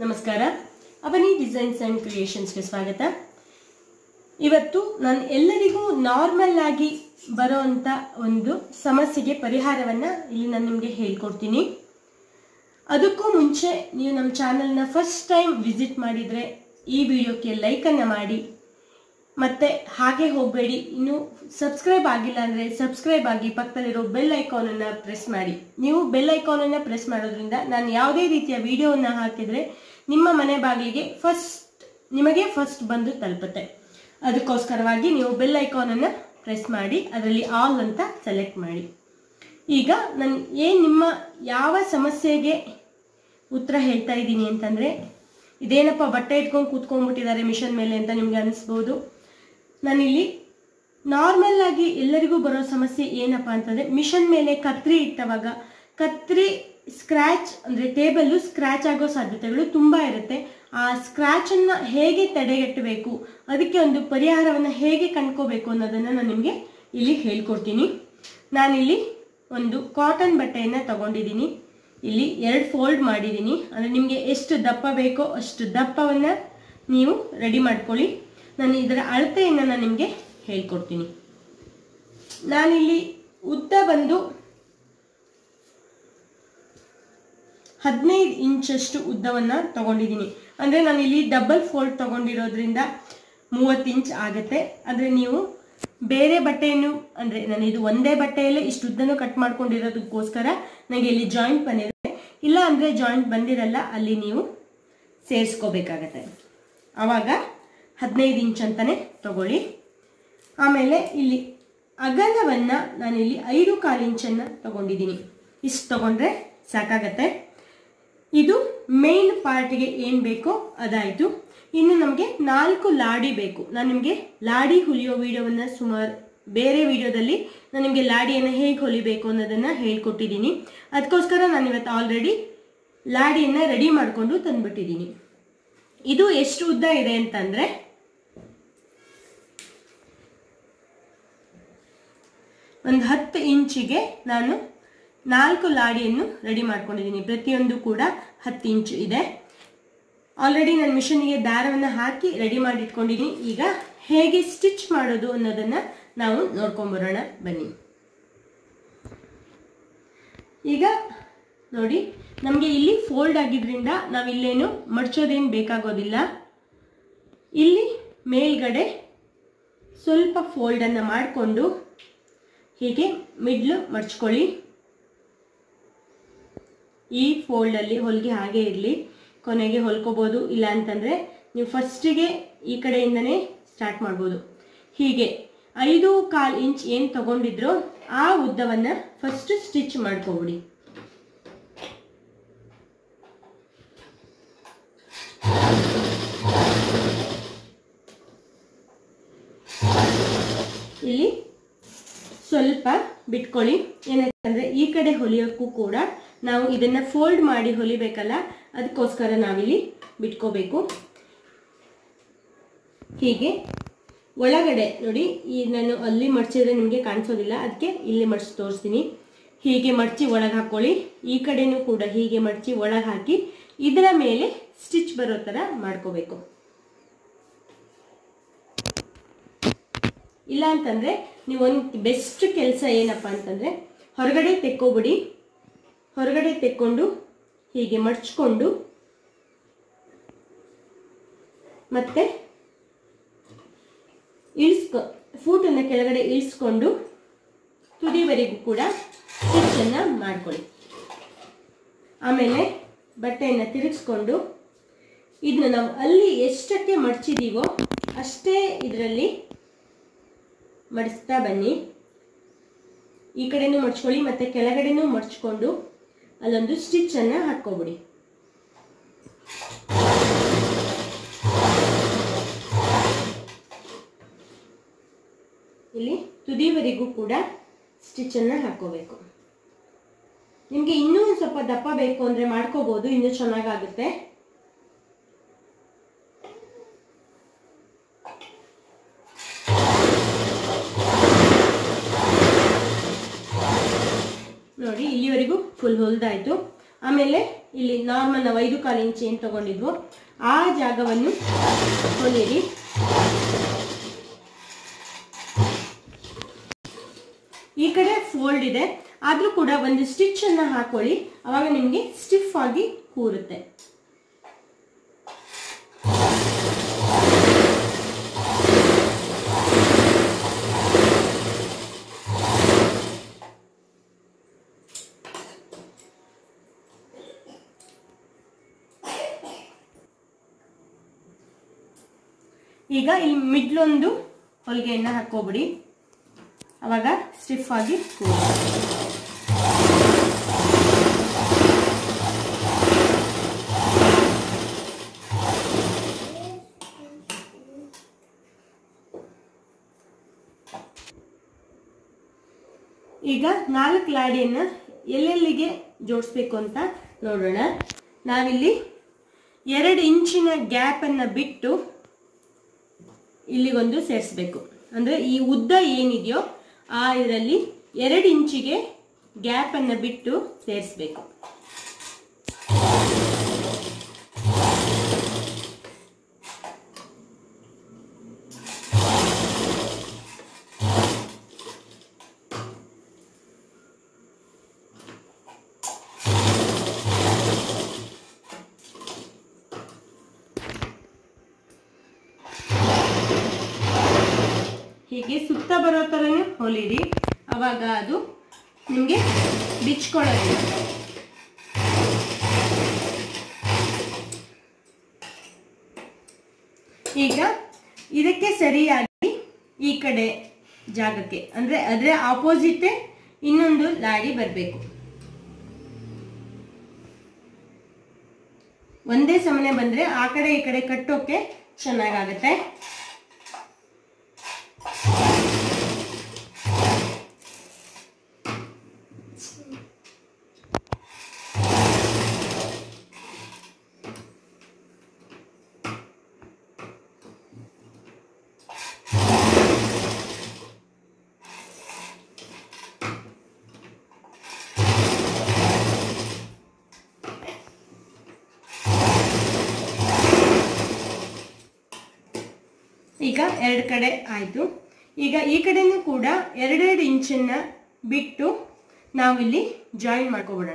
ನಮಸ್ಕಾರ ಅವನಿ designs and ಕ್ರಿಯೇಷನ್ಸ್ಗೆ ಸ್ವಾಗತ ಇವತ್ತು ನಾನು ಎಲ್ಲರಿಗೂ ನಾರ್ಮಲ್ ಆಗಿ ಬರೋವಂಥ ಒಂದು ಸಮಸ್ಯೆಗೆ ಪರಿಹಾರವನ್ನು ಇಲ್ಲಿ ನಾನು ನಿಮಗೆ ಹೇಳ್ಕೊಡ್ತೀನಿ ಅದಕ್ಕೂ ಮುಂಚೆ ನೀವು ನಮ್ಮ ಚಾನಲ್ನ ಫಸ್ಟ್ ಟೈಮ್ ವಿಸಿಟ್ ಮಾಡಿದರೆ ಈ ವಿಡಿಯೋಕ್ಕೆ ಲೈಕನ್ನು ಮಾಡಿ ಮತ್ತೆ ಹಾಗೆ ಹೋಗಬೇಡಿ ಇನ್ನು ಸಬ್ಸ್ಕ್ರೈಬ್ ಆಗಿಲ್ಲ ಅಂದರೆ ಸಬ್ಸ್ಕ್ರೈಬ್ ಆಗಿ ಪಕ್ಕದಲ್ಲಿರೋ ಬೆಲ್ ಐಕಾನನ್ನು ಪ್ರೆಸ್ ಮಾಡಿ ನೀವು ಬೆಲ್ ಐಕಾನನ್ನು ಪ್ರೆಸ್ ಮಾಡೋದ್ರಿಂದ ನಾನು ಯಾವುದೇ ರೀತಿಯ ವಿಡಿಯೋವನ್ನು ಹಾಕಿದರೆ ನಿಮ್ಮ ಮನೆ ಬಾಗಿಲಿಗೆ ಫಸ್ಟ್ ನಿಮಗೆ ಫಸ್ಟ್ ಬಂದು ತಲುಪುತ್ತೆ ಅದಕ್ಕೋಸ್ಕರವಾಗಿ ನೀವು ಬೆಲ್ ಐಕಾನನ್ನು ಪ್ರೆಸ್ ಮಾಡಿ ಅದರಲ್ಲಿ ಆಲ್ ಅಂತ ಸೆಲೆಕ್ಟ್ ಮಾಡಿ ಈಗ ನಾನು ಏನು ನಿಮ್ಮ ಯಾವ ಸಮಸ್ಯೆಗೆ ಉತ್ತರ ಹೇಳ್ತಾ ಇದ್ದೀನಿ ಅಂತಂದರೆ ಇದೇನಪ್ಪ ಬಟ್ಟೆ ಇಟ್ಕೊಂಡು ಕೂತ್ಕೊಂಡ್ಬಿಟ್ಟಿದ್ದಾರೆ ಮಿಷನ್ ಮೇಲೆ ಅಂತ ನಿಮ್ಗೆ ಅನಿಸ್ಬೋದು ನಾನಿಲ್ಲಿ ನಾರ್ಮಲ್ ಆಗಿ ಎಲ್ಲರಿಗೂ ಬರೋ ಸಮಸ್ಯೆ ಏನಪ್ಪ ಅಂತಂದರೆ ಮಿಷನ್ ಮೇಲೆ ಕತ್ರಿ ಇಟ್ಟವಾಗ ಕತ್ರಿ ಸ್ಕ್ರ್ಯಾಚ್ ಅಂದರೆ ಟೇಬಲ್ಲು ಸ್ಕ್ರ್ಯಾಚ್ ಆಗೋ ಸಾಧ್ಯತೆಗಳು ತುಂಬ ಇರುತ್ತೆ ಆ ಸ್ಕ್ರ್ಯಾಚನ್ನು ಹೇಗೆ ತಡೆಗಟ್ಟಬೇಕು ಅದಕ್ಕೆ ಒಂದು ಪರಿಹಾರವನ್ನು ಹೇಗೆ ಕಂಡ್ಕೋಬೇಕು ಅನ್ನೋದನ್ನು ನಾನು ನಿಮಗೆ ಇಲ್ಲಿ ಹೇಳ್ಕೊಡ್ತೀನಿ ನಾನಿಲ್ಲಿ ಒಂದು ಕಾಟನ್ ಬಟ್ಟೆಯನ್ನು ತಗೊಂಡಿದ್ದೀನಿ ಇಲ್ಲಿ ಎರಡು ಫೋಲ್ಡ್ ಮಾಡಿದ್ದೀನಿ ಅಂದರೆ ನಿಮಗೆ ಎಷ್ಟು ದಪ್ಪ ಬೇಕೋ ಅಷ್ಟು ದಪ್ಪವನ್ನು ನೀವು ರೆಡಿ ಮಾಡ್ಕೊಳ್ಳಿ ನಾನು ಇದರ ಅಳತೆಯನ್ನು ನಾನು ನಿಮಗೆ ಹೇಳ್ಕೊಡ್ತೀನಿ ನಾನಿಲ್ಲಿ ಉದ್ದ ಬಂದು ಹದಿನೈದು ಇಂಚಷ್ಟು ಉದ್ದವನ್ನು ತಗೊಂಡಿದ್ದೀನಿ ಅಂದರೆ ನಾನು ಇಲ್ಲಿ ಡಬಲ್ ಫೋಲ್ಡ್ ತಗೊಂಡಿರೋದ್ರಿಂದ ಮೂವತ್ತು ಇಂಚ್ ಆಗುತ್ತೆ ಆದರೆ ನೀವು ಬೇರೆ ಬಟ್ಟೆಯನ್ನು ಅಂದರೆ ನಾನು ಇದು ಒಂದೇ ಬಟ್ಟೆಯಲ್ಲೇ ಇಷ್ಟು ಉದ್ದನೂ ಕಟ್ ಮಾಡ್ಕೊಂಡಿರೋದಕ್ಕೋಸ್ಕರ ನನಗೆ ಇಲ್ಲಿ ಜಾಯಿಂಟ್ ಬಂದಿರುತ್ತೆ ಇಲ್ಲ ಅಂದರೆ ಜಾಯಿಂಟ್ ಬಂದಿರಲ್ಲ ಅಲ್ಲಿ ನೀವು ಸೇರಿಸ್ಕೋಬೇಕಾಗತ್ತೆ ಆವಾಗ ಹದಿನೈದು ಇಂಚ್ ಅಂತಲೇ ತಗೊಳ್ಳಿ ಆಮೇಲೆ ಇಲ್ಲಿ ಅಗಲವನ್ನು ನಾನಿಲ್ಲಿ ಐದು ಕಾಲು ಇಂಚನ್ನು ತಗೊಂಡಿದ್ದೀನಿ ಇಷ್ಟು ತಗೊಂಡ್ರೆ ಸಾಕಾಗತ್ತೆ ಇದು ಮೇನ್ ಪಾರ್ಟ್ಗೆ ಏನು ಬೇಕೋ ಅದಾಯಿತು ಇನ್ನು ನಮಗೆ ನಾಲ್ಕು ಲಾಡಿ ಬೇಕು ನಾನು ನಿಮಗೆ ಲಾಡಿ ಹುಲಿಯೋ ವಿಡಿಯೋವನ್ನು ಸುಮಾರು ಬೇರೆ ವಿಡಿಯೋದಲ್ಲಿ ನಾನು ನಿಮಗೆ ಲಾಡಿಯನ್ನು ಹೇಗೆ ಹೊಲಿಬೇಕು ಅನ್ನೋದನ್ನು ಹೇಳ್ಕೊಟ್ಟಿದ್ದೀನಿ ಅದಕ್ಕೋಸ್ಕರ ನಾನು ಇವತ್ತು ಆಲ್ರೆಡಿ ಲಾಡಿಯನ್ನು ರೆಡಿ ಮಾಡಿಕೊಂಡು ತಂದುಬಿಟ್ಟಿದ್ದೀನಿ ಇದು ಎಷ್ಟು ಉದ್ದ ಇದೆ ಅಂತಂದರೆ ಒಂದು ಹತ್ತು ಇಂಚಿಗೆ ನಾನು ನಾಲ್ಕು ಲಾಡಿಯನ್ನು ರೆಡಿ ಮಾಡ್ಕೊಂಡಿದ್ದೀನಿ ಪ್ರತಿಯೊಂದು ಕೂಡ ಹತ್ತು ಇಂಚು ಇದೆ ಆಲ್ರೆಡಿ ನಾನು ಮಿಷನ್ಗೆ ದಾರವನ್ನು ಹಾಕಿ ರೆಡಿ ಮಾಡಿ ಇಟ್ಕೊಂಡಿದ್ದೀನಿ ಈಗ ಹೇಗೆ ಸ್ಟಿಚ್ ಮಾಡೋದು ಅನ್ನೋದನ್ನು ನಾವು ನೋಡ್ಕೊಂಬರೋಣ ಬನ್ನಿ ಈಗ ನೋಡಿ ನಮಗೆ ಇಲ್ಲಿ ಫೋಲ್ಡ್ ಆಗಿದ್ರಿಂದ ನಾವು ಇಲ್ಲೇನು ಮಡ್ಚೋದೇನು ಬೇಕಾಗೋದಿಲ್ಲ ಇಲ್ಲಿ ಮೇಲ್ಗಡೆ ಸ್ವಲ್ಪ ಫೋಲ್ಡನ್ನು ಮಾಡಿಕೊಂಡು ಹೀಗೆ ಮಿಡ್ಲು ಮಡ್ಚ್ಕೊಳ್ಳಿ ಈ ಫೋಲ್ಡಲ್ಲಿ ಹೊಲಿಗೆ ಹಾಗೆ ಇರಲಿ ಕೊನೆಗೆ ಹೊಲ್ಕೋಬೋದು ಇಲ್ಲ ಅಂತಂದರೆ ನೀವು ಫಸ್ಟಿಗೆ ಈ ಕಡೆಯಿಂದನೇ ಸ್ಟಾರ್ಟ್ ಮಾಡ್ಬೋದು ಹೀಗೆ ಐದು ಕಾಲು ಇಂಚ್ ಏನು ತಗೊಂಡಿದ್ರೋ ಆ ಉದ್ದವನ್ನು ಫಸ್ಟ್ ಸ್ಟಿಚ್ ಮಾಡ್ಕೊಬಿಡಿ ಇಲ್ಲಿ ಸ್ವಲ್ಪ ಬಿಟ್ಕೊಳ್ಳಿ ಏನಂತಂದರೆ ಈ ಕಡೆ ಹೊಲಿಯೋಕ್ಕೂ ಕೂಡ ನಾವು ಇದನ್ನು ಫೋಲ್ಡ್ ಮಾಡಿ ಹೊಲಿಬೇಕಲ್ಲ ಅದಕ್ಕೋಸ್ಕರ ನಾವಿಲ್ಲಿ ಬಿಟ್ಕೋಬೇಕು ಹೀಗೆ ಒಳಗಡೆ ನೋಡಿ ಈ ನಾನು ಅಲ್ಲಿ ಮಡ್ಚಿದ್ರೆ ನಿಮಗೆ ಕಾಣಿಸೋದಿಲ್ಲ ಅದಕ್ಕೆ ಇಲ್ಲಿ ಮಡ್ಚಿ ತೋರಿಸ್ತೀನಿ ಹೀಗೆ ಮಡ್ಚಿ ಒಳಗೆ ಹಾಕ್ಕೊಳ್ಳಿ ಈ ಕಡೆನೂ ಕೂಡ ಹೀಗೆ ಮಡ್ಚಿ ಒಳಗೆ ಹಾಕಿ ಇದರ ಮೇಲೆ ಸ್ಟಿಚ್ ಬರೋ ಥರ ಮಾಡ್ಕೋಬೇಕು ಇಲ್ಲ ಅಂತಂದರೆ ನೀವು ಒಂದು ಬೆಸ್ಟ್ ಕೆಲಸ ಏನಪ್ಪ ಅಂತಂದರೆ ಹೊರಗಡೆ ತೆಕ್ಕೋಬಿಡಿ ಹೊರಗಡೆ ತೆಕ್ಕೊಂಡು ಹೀಗೆ ಮಡ್ಚ್ಕೊಂಡು ಮತ್ತೆ ಇಳಿಸ್ಕೊ ಫೂಟನ್ನು ಕೆಳಗಡೆ ಇಳಿಸ್ಕೊಂಡು ತುದಿವರೆಗೂ ಕೂಡ ಸ್ಟಿಚ್ಚನ್ನು ಮಾಡ್ಕೊಳ್ಳಿ ಆಮೇಲೆ ಬಟ್ಟೆಯನ್ನು ತಿರುಗಿಸ್ಕೊಂಡು ಇದನ್ನ ನಾವು ಅಲ್ಲಿ ಎಷ್ಟಕ್ಕೆ ಮಡ್ಚಿದ್ದೀವೋ ಅಷ್ಟೇ ಇದರಲ್ಲಿ ಮಡಿಸ್ತಾ ಬನ್ನಿ ಈ ಕಡೆನೂ ಮಡ್ಚ್ಕೊಳ್ಳಿ ಮತ್ತೆ ಕೆಳಗಡೆನೂ ಮಡ್ಚ್ಕೊಂಡು ಅಲ್ಲೊಂದು ಸ್ಟಿಚ್ಚನ್ನು ಹಾಕ್ಕೊಬಿಡಿ ಇಲ್ಲಿ ತುದಿವರೆಗೂ ಕೂಡ ಸ್ಟಿಚ್ಚನ್ನು ಹಾಕೋಬೇಕು ನಿಮಗೆ ಇನ್ನೂ ಒಂದು ಸ್ವಲ್ಪ ದಪ್ಪ ಬೇಕು ಅಂದರೆ ಮಾಡ್ಕೋಬೋದು ಇನ್ನೂ ಚೆನ್ನಾಗಾಗುತ್ತೆ ನೋಡಿ ಇಲ್ಲಿವರೆಗೂ ಫುಲ್ ಹೊಲ್ದಾಯ್ತು ಆಮೇಲೆ ಇಲ್ಲಿ ನಾರ್ಮಲ್ ನಾವು ಐದು ಕಾಲು ಇಂಚ್ ಏನು ತಗೊಂಡಿದ್ವು ಆ ಜಾಗವನ್ನು ಹೊಲಿಯಿರಿ ಈ ಕಡೆ ಫೋಲ್ಡ್ ಇದೆ ಆದ್ರೂ ಕೂಡ ಒಂದು ಸ್ಟಿಚ್ ಅನ್ನ ಹಾಕೊಳ್ಳಿ ಅವಾಗ ನಿಮಗೆ ಸ್ಟಿಫ್ ಆಗಿ ಕೂರುತ್ತೆ ಈಗ ಇಲ್ಲಿ ಮಿಡ್ಲೊಂದು ಹೊಲಿಗೆಯನ್ನ ಹಾಕೋಬಿಡಿ ಅವಾಗ ಸ್ಟಿಫ್ ಆಗಿ ಕೂರುತ್ತೆ ಈಗ ನಾಲ್ಕು ಲಾಡಿಯನ್ನ ಎಲ್ಲೆಲ್ಲಿಗೆ ಜೋಡಿಸ್ಬೇಕು ಅಂತ ನೋಡೋಣ ನಾವಿಲ್ಲಿ ಎರಡು ಇಂಚಿನ ಗ್ಯಾಪನ್ನು ಬಿಟ್ಟು ಇಲ್ಲಿಗೊಂದು ಸೇರಿಸ್ಬೇಕು ಅಂದರೆ ಈ ಉದ್ದ ಏನಿದೆಯೋ ಆ ಇದರಲ್ಲಿ ಎರಡು ಇಂಚಿಗೆ ಗ್ಯಾಪನ್ನು ಬಿಟ್ಟು ಸೇರಿಸ್ಬೇಕು ಹೀಗೆ ಸುತ್ತ ಬರೋ ಥರನೇ ಹೊಲಿರಿ ಅವಾಗ ಅದು ನಿಮಗೆ ಬಿಚ್ಕೊಳ್ಳೋದಿಲ್ಲ ಈಗ ಇದಕ್ಕೆ ಸರಿಯಾಗಿ ಈ ಕಡೆ ಜಾಗಕ್ಕೆ ಅಂದರೆ ಅದರ ಆಪೋಸಿಟೇ ಇನ್ನೊಂದು ಲಾಡಿ ಬರಬೇಕು ಒಂದೇ ಸಮನೆ ಬಂದರೆ ಆ ಕಡೆ ಈ ಕಡೆ ಕಟ್ಟೋಕೆ ಚೆನ್ನಾಗಾಗುತ್ತೆ ಈಗ ಎರಡು ಕಡೆ ಆಯಿತು ಈಗ ಈ ಕಡೆನೂ ಕೂಡ ಎರಡೆರಡು ಇಂಚನ್ನ ಬಿಟ್ಟು ನಾವಿಲ್ಲಿ ಜಾಯಿನ್ ಮಾಡ್ಕೊಬಿಡೋಣ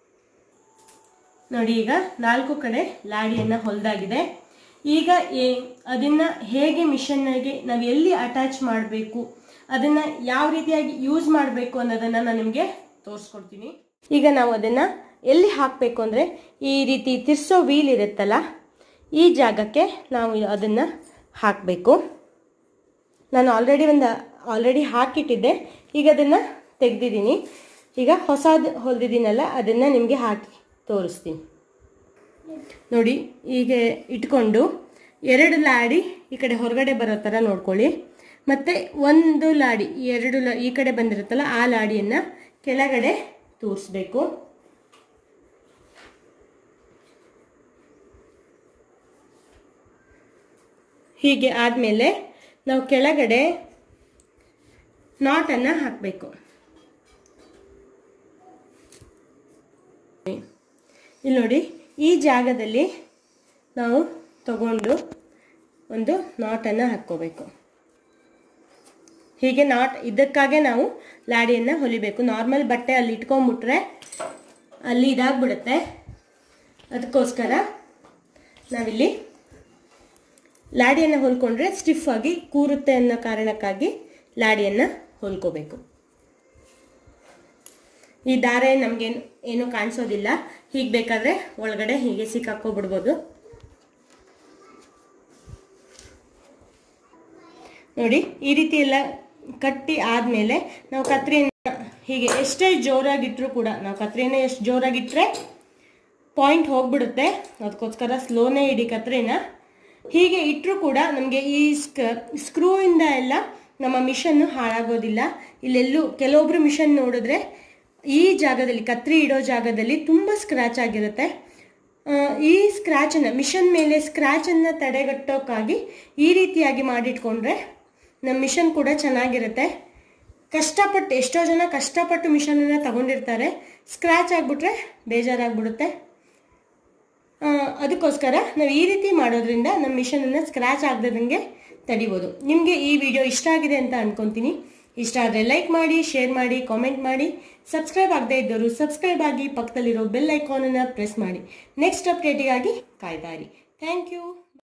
ನೋಡಿ ಈಗ ನಾಲ್ಕು ಕಡೆ ಲಾಡಿಯನ್ನು ಹೊಲ್ದಾಗಿದೆ ಈಗ ಏ ಅದನ್ನು ಹೇಗೆ ಮಿಷನ್ಗೆ ನಾವು ಎಲ್ಲಿ ಅಟ್ಯಾಚ್ ಮಾಡಬೇಕು ಅದನ್ನು ಯಾವ ರೀತಿಯಾಗಿ ಯೂಸ್ ಮಾಡಬೇಕು ಅನ್ನೋದನ್ನು ನಾನು ನಿಮಗೆ ತೋರಿಸ್ಕೊಡ್ತೀನಿ ಈಗ ನಾವು ಅದನ್ನು ಎಲ್ಲಿ ಹಾಕಬೇಕು ಅಂದರೆ ಈ ರೀತಿ ತಿರ್ಸೋ ವೀಲ್ ಇರುತ್ತಲ್ಲ ಈ ಜಾಗಕ್ಕೆ ನಾವು ಅದನ್ನು ಹಾಕಬೇಕು ನಾನು ಆಲ್ರೆಡಿ ಒಂದು ಆಲ್ರೆಡಿ ಹಾಕಿಟ್ಟಿದ್ದೆ ಈಗ ಅದನ್ನು ತೆಗೆದಿದ್ದೀನಿ ಈಗ ಹೊಸದು ಹೊಲ್ದಿದ್ದೀನಲ್ಲ ಅದನ್ನು ನಿಮಗೆ ಹಾಕಿ ತೋರಿಸ್ತೀನಿ ನೋಡಿ ಈಗ ಇಟ್ಕೊಂಡು ಎರಡು ಲಾಡಿ ಈ ಕಡೆ ಹೊರಗಡೆ ಬರೋ ಥರ ನೋಡ್ಕೊಳ್ಳಿ ಮತ್ತು ಒಂದು ಲಾಡಿ ಎರಡು ಲಾ ಈ ಕಡೆ ಬಂದಿರುತ್ತಲ್ಲ ಆ ಲಾಡಿಯನ್ನು ಕೆಳಗಡೆ ತೂರಿಸ್ಬೇಕು ಹೀಗೆ ಆದಮೇಲೆ ನಾವು ಕೆಳಗಡೆ ನಾಟನ್ನು ಹಾಕಬೇಕು ಇಲ್ಲಿ ನೋಡಿ ಈ ಜಾಗದಲ್ಲಿ ನಾವು ತಗೊಂಡು ಒಂದು ನಾಟನ್ನು ಹಾಕ್ಕೋಬೇಕು ಹೀಗೆ ನಾಟ್ ಇದಕ್ಕಾಗೆ ನಾವು ಲಾಡಿಯನ್ನು ಹೊಲಿಬೇಕು ನಾರ್ಮಲ್ ಬಟ್ಟೆ ಅಲ್ಲಿ ಇಟ್ಕೊಂಡ್ಬಿಟ್ರೆ ಅಲ್ಲಿ ಇದಾಗ್ಬಿಡುತ್ತೆ ಅದಕ್ಕೋಸ್ಕರ ನಾವಿಲ್ಲಿ ಲಾಡಿಯನ್ನು ಹೊಲ್ಕೊಂಡ್ರೆ ಸ್ಟಿಫ್ ಆಗಿ ಕೂರುತ್ತೆ ಅನ್ನೋ ಕಾರಣಕ್ಕಾಗಿ ಲಾಡಿಯನ್ನು ಹೊಲ್ಕೋಬೇಕು ಈ ದಾರ ನಮಗೇನು ಏನು ಕಾಣಿಸೋದಿಲ್ಲ ಹೀಗೆ ಬೇಕಾದರೆ ಒಳಗಡೆ ಹೀಗೆ ಸಿಕ್ಕಾಕೋಬಿಡ್ಬೋದು ನೋಡಿ ಈ ರೀತಿ ಎಲ್ಲ ಕಟ್ಟಿ ಆದಮೇಲೆ ನಾವು ಕತ್ರಿಯನ್ನು ಹೀಗೆ ಎಷ್ಟೇ ಜೋರಾಗಿಟ್ಟರೂ ಕೂಡ ನಾವು ಕತ್ರಿನ ಎಷ್ಟು ಜೋರಾಗಿಟ್ಟರೆ ಪಾಯಿಂಟ್ ಹೋಗ್ಬಿಡುತ್ತೆ ಅದಕ್ಕೋಸ್ಕರ ಸ್ಲೋನೇ ಇಡಿ ಕತ್ರಿನ ಹೀಗೆ ಇಟ್ಟರೂ ಕೂಡ ನಮಗೆ ಈ ಸ್ಕ ಸ್ಕ್ರೂವಿಂದ ಎಲ್ಲ ನಮ್ಮ ಮಿಷನ್ನು ಹಾಳಾಗೋದಿಲ್ಲ ಇಲ್ಲೆಲ್ಲೂ ಕೆಲವೊಬ್ರು ಮಿಷನ್ ನೋಡಿದ್ರೆ ಈ ಜಾಗದಲ್ಲಿ ಕತ್ರಿ ಇಡೋ ಜಾಗದಲ್ಲಿ ತುಂಬ ಸ್ಕ್ರ್ಯಾಚ್ ಆಗಿರುತ್ತೆ ಆ, ಈ ಸ್ಕ್ರ್ಯಾಚನ್ನು ಮಿಷನ್ ಮೇಲೆ ಸ್ಕ್ರ್ಯಾಚನ್ನು ತಡೆಗಟ್ಟೋಕ್ಕಾಗಿ ಈ ರೀತಿಯಾಗಿ ಮಾಡಿಟ್ಕೊಂಡ್ರೆ ನಮ್ಮ ಮಿಷನ್ ಕೂಡ ಚೆನ್ನಾಗಿರುತ್ತೆ ಕಷ್ಟಪಟ್ಟು ಎಷ್ಟೋ ಜನ ಕಷ್ಟಪಟ್ಟು ಮಿಷನನ್ನು ತಗೊಂಡಿರ್ತಾರೆ ಸ್ಕ್ರ್ಯಾಚ್ ಆಗಿಬಿಟ್ರೆ ಬೇಜಾರಾಗ್ಬಿಡುತ್ತೆ ಆ, ಅದಕ್ಕೋಸ್ಕರ ನಾವು ಈ ರೀತಿ ಮಾಡೋದ್ರಿಂದ ನಮ್ಮ ಮಿಷನನ್ನು ಸ್ಕ್ರ್ಯಾಚ್ ಆಗದಂಗೆ ತಡಿಬೋದು ನಿಮಗೆ ಈ ವಿಡಿಯೋ ಇಷ್ಟ ಆಗಿದೆ ಅಂತ ಅನ್ಕೊಂತೀನಿ ಇಷ್ಟ ಆದರೆ ಲೈಕ್ ಮಾಡಿ ಶೇರ್ ಮಾಡಿ ಕಾಮೆಂಟ್ ಮಾಡಿ ಸಬ್ಸ್ಕ್ರೈಬ್ ಆಗದೇ ಇದ್ದವರು ಸಬ್ಸ್ಕ್ರೈಬ್ ಆಗಿ ಪಕ್ಕದಲ್ಲಿರೋ ಬೆಲ್ ಐಕಾನನ್ನು ಪ್ರೆಸ್ ಮಾಡಿ ನೆಕ್ಸ್ಟ್ ಅಪ್ಡೇಟಿಗಾಗಿ ಕಾಯ್ದಾರಿ ಥ್ಯಾಂಕ್ ಯು